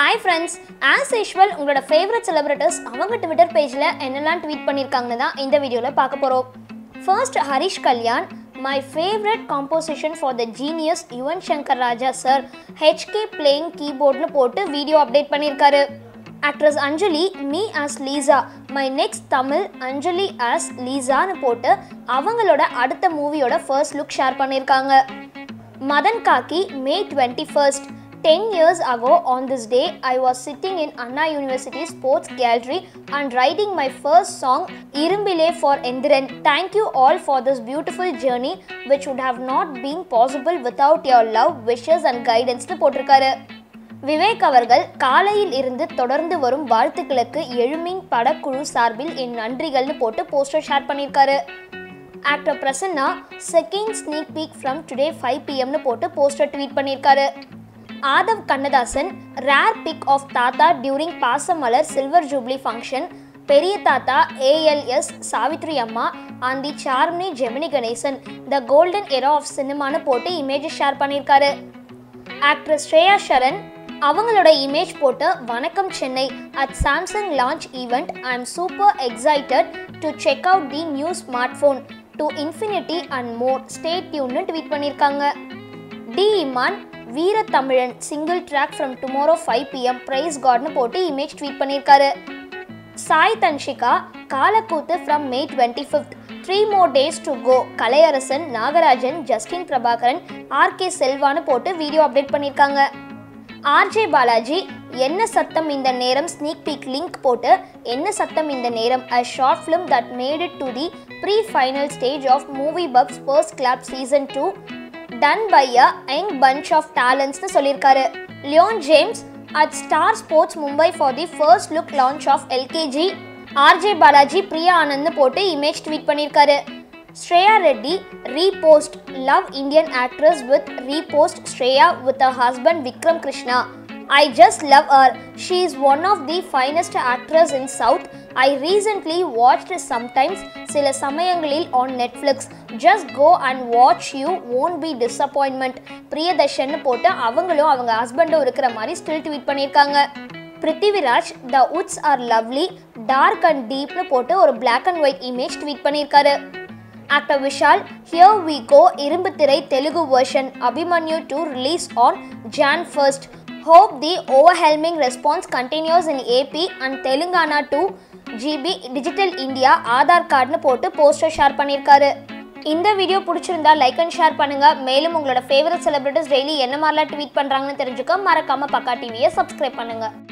Hi friends as usual உங்களோட favourite celebrities அவங்க Twitter பேஜில் என்னெல்லாம் ட்வீட் பண்ணியிருக்காங்கன்னு தான் இந்த வீடியோவில் பார்க்க போகிறோம் first Harish Kalyan my favourite composition for the genius Yuvan Shankar Raja sir HK playing கீபோர்ட்னு போட்டு வீடியோ அப்டேட் பண்ணியிருக்காரு actress Anjali me as Lisa my next Tamil Anjali as லீசான்னு போட்டு அவங்களோட அடுத்த மூவியோட ஃபர்ஸ்ட் லுக் ஷேர் பண்ணியிருக்காங்க மதன் காக்கி May twenty first ten years ago on this day I was sitting in Anna University Sports Gallery and writing my first song Irumbile for Endiran. Thank you all for this beautiful journey which would have not been possible without your love, wishes and guidance னு போட்டிருக்காரு விவேக் அவர்கள் காலையில் இருந்து தொடர்ந்து வரும் வாழ்த்துக்களுக்கு எழுமின் படக்குழு சார்பில் என் நன்றிகள்னு போட்டு போஸ்டர் ஷேர் பண்ணியிருக்காரு actor Prasanna second sneak peek from today five பிஎம்னு போட்டு போஸ்டர் ட்வீட் பண்ணியிருக்காரு Aadhav Kannadasan rare pic of தாத்தா during Pasamalar silver jubilee function பெரிய தாத்தா ஏஎல்எஸ் சாவித்ரி அம்மா and the charming Gemini Ganesan the golden era of சினிமான்னு போட்டு இமேஜ் ஷேர் பண்ணியிருக்காரு ஆக்ட்ரஸ் ஸ்ரேயா ஷரன் அவங்களோட இமேஜ் போட்டு Vanakkam Chennai at Samsung launch event I am super excited to check out the new smartphone to infinity and more stay டியூன்னு tweet பண்ணியிருக்காங்க D Imman Veera Thamizhan single track from tomorrow five PM ப்ரைஸ் காட்னு போட்டு image tweet பண்ணியிருக்காரு Sai Dhanshika Kaalakoothu from May twenty fifth three more days to go Kalaiyarasan Nagarajan Justin Prabhakaran RK செல்வான்னு போட்டு video update பண்ணியிருக்காங்க RJ Balaji Enna Satham Indha நேரம் ஸ்னீக் பீக் லிங்க் போட்டு என்ன Satham Indha Neram a short film that made it to the pre final stage of movie buffs first clap season two done by a young bunch of டேலண்ட்ஸ்னு சொல்லியிருக்காரு Leon James at Star Sports Mumbai for the first look launch of LKG RJ Balaji Priya ஆனந்த்னு போட்டு image tweet பண்ணியிருக்காரு Shriya Reddy repost love Indian actress with repost Shriya with a husband Vikram Krishna I just love her she is one of the finest actress in south I recently watched sometimes சில சமயங்களில் on Netflix just go and watch you won't be disappointment Priyadarshan போட்டு அவங்களும் அவங்க ஹஸ்பண்டும் இருக்கிற மாதிரி still tweet பண்ணியிருக்காங்க Prithviraj the woods are lovely dark and டீப்னு போட்டு ஒரு black and white image tweet பண்ணியிருக்காரு actor Vishal here we go Irumbu Thirai Telugu version Abhimanyu to release on June first hope the overwhelming response continuous in AP and Telangana to GB digital India Aadhaar கார்டுன்னு போட்டு poster share பண்ணியிருக்காரு இந்த video பிடிச்சிருந்தா like and share பண்ணுங்க மேலும் உங்களோட favourite celebrities daily என்ன மாதிரிலாம் ட்வீட் பண்ணுறாங்கன்னு தெரிஞ்சுக்க மறக்காம பக்கா டிவியை சப்ஸ்கிரைப் பண்ணுங்க